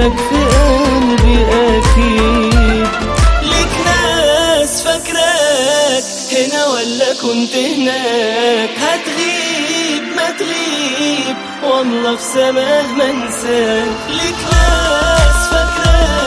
مكانك في قلبي أكيد ليك ناس فاكراك هنا ولا كنت هناك هتغيب ما تغيب والله في سماه ما انساك ليك ناس فاكراك